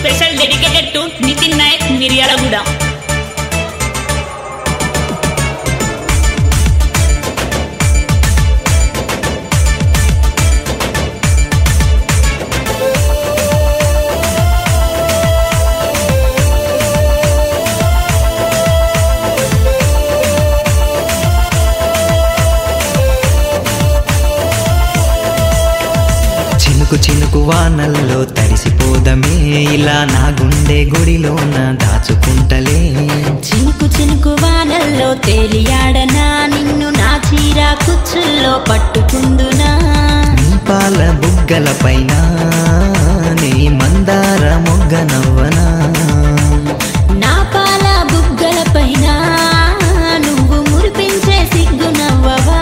special dedicated to Nithin Nayak Miryalaguda చినుకు చినుకు వానల్లో తడిసిపోదమే ఇలా నా గుండె గుడిలోన దాచుకుంటలే చినుకు చినుకు వానల్లో తేలియాడనా నిన్ను నా చీర కుచ్చుల్లో పట్టుకుందునా నీ పాల బుగ్గల పైన నీ మందార మొగ్గ నవ్వనా నా పాల బుగ్గల పైన నువ్వు మురిపించే సిగ్గు నవ్వవా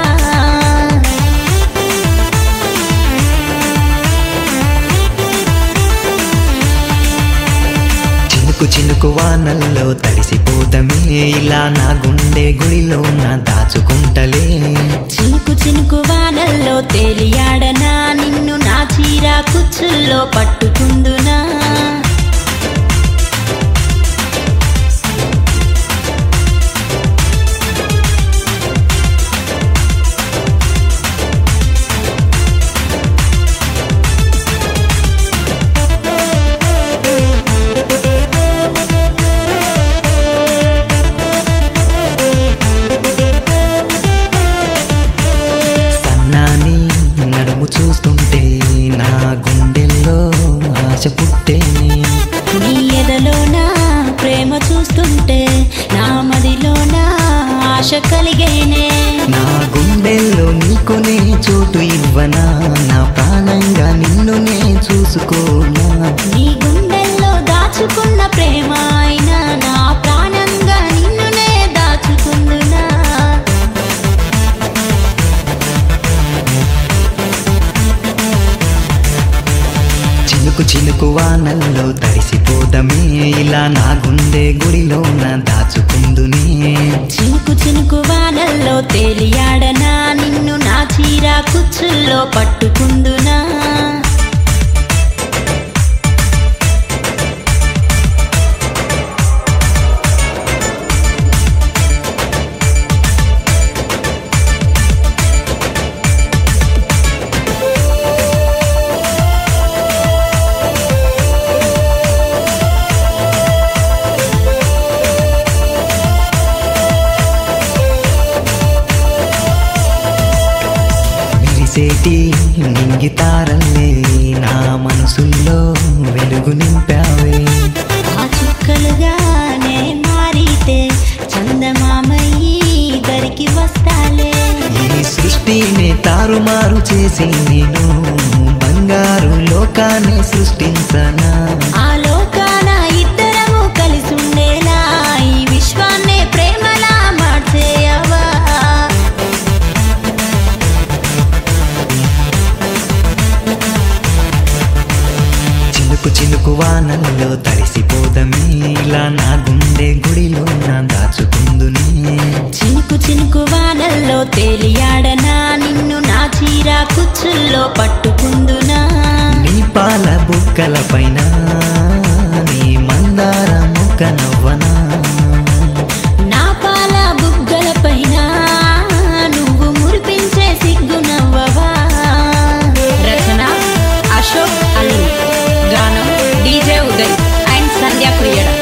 చినుకు చినుకు వానల్లో తడిసిపోదమే ఇలా నా గుండె గుడిలోన దాచుకుంటలే చినుకు చినుకు వానల్లో తేలియాడనా నిన్ను నా చీర కుచ్చుల్లో పట్టుకుందునా సన్నాని నడుము చూస్తుంటే నా గుండెల్లో ఆశ పుట్టేనే నీ ఎదలోన ప్రేమ చూస్తుంటే నా మదిలోన ఆశ కలిగేనే నా గుండెల్లో నీకునే చోటు ఇవ్వనా నా ప్రాణంగా నిన్ను నే చూసుకోనా నీ గుండెల్లో దాచుకున్న ప్రేమ అయినా నా ప్రాణంగా నిన్నునే దాచుకుందునా చినుకు చినుకు వానల్లో తడిసిపోదమే ఇలా నా గుండె గుడిలోన దాచుకుందునే చినుకు చినుకు వానల్లో తేలియాడనా నిన్ను నా చీర కుచ్చుల్లో పట్టుకుందునా మెరిసేటి నింగితారల్లే నా మనసుల్లో వెలుగు నింపావే ఆ చుక్కలుగానే మారితే చందమామయ్యి దరికి వస్తాలే ఈ సృష్టిని తారుమారు చేసి నేను బంగారు లోకాన్ని సృష్టించనా ఆ లోకాన ఇద్దరము కలిసి ఉండేలా ఈ విశ్వాన్నే ప్రేమలా మార్చేయవా చినుకు చినుకు వానల్లో తడిసిపోదమే ఇలా నా గుండె గుడిలో నా దాచుకుందునే చినుకు చినుకు వానల్లో తేలియాడనా నిన్ను నా చీర కుచ్చుల్లో పట్టుకుందునా నీ పాల బుక్కల పైన నీ మందార ముక్క నవ్వనా నా పాల బుగ్గల పైన నువ్వు మురిపించే సిగ్గు నవ్వవా రచన అశోక్ అల్లు గానం డీజే ఉదయ్ అండ్ సంధ్య క్రియడ